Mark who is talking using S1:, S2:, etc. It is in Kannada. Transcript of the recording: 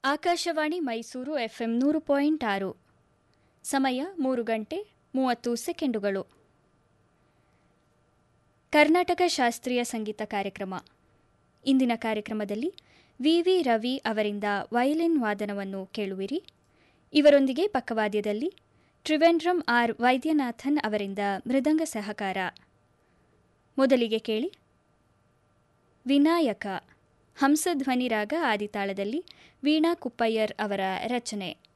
S1: ಆಕಾಶವಾಣಿ ಮೈಸೂರು ಎಫ್ಎಂ ನೂರು ಪಾಯಿಂಟ್ ಆರು ಸಮಯ ಮೂರು ಗಂಟೆ ಮೂವತ್ತು ಸೆಕೆಂಡುಗಳು ಕರ್ನಾಟಕ ಶಾಸ್ತ್ರೀಯ ಸಂಗೀತ ಕಾರ್ಯಕ್ರಮ ಇಂದಿನ ಕಾರ್ಯಕ್ರಮದಲ್ಲಿ ವಿ ವಿ ರವಿ ಅವರಿಂದ ವಯಲಿನ್ ವಾದನವನ್ನು ಕೇಳುವಿರಿ ಇವರೊಂದಿಗೆ ಪಕ್ಕವಾದ್ಯದಲ್ಲಿ ತ್ರಿವೆಂಡ್ರಂ ಆರ್ ವೈದ್ಯನಾಥನ್ ಅವರಿಂದ ಮೃದಂಗ ಸಹಕಾರ ಮೊದಲಿಗೆ ಕೇಳಿ ವಿನಾಯಕ ಹಂಸಧ್ವನಿ ರಾಗ ಆದಿತಾಳದಲ್ಲಿ ವೀಣಾ ಕುಪ್ಪಯ್ಯರ್ ಅವರ ರಚನೆ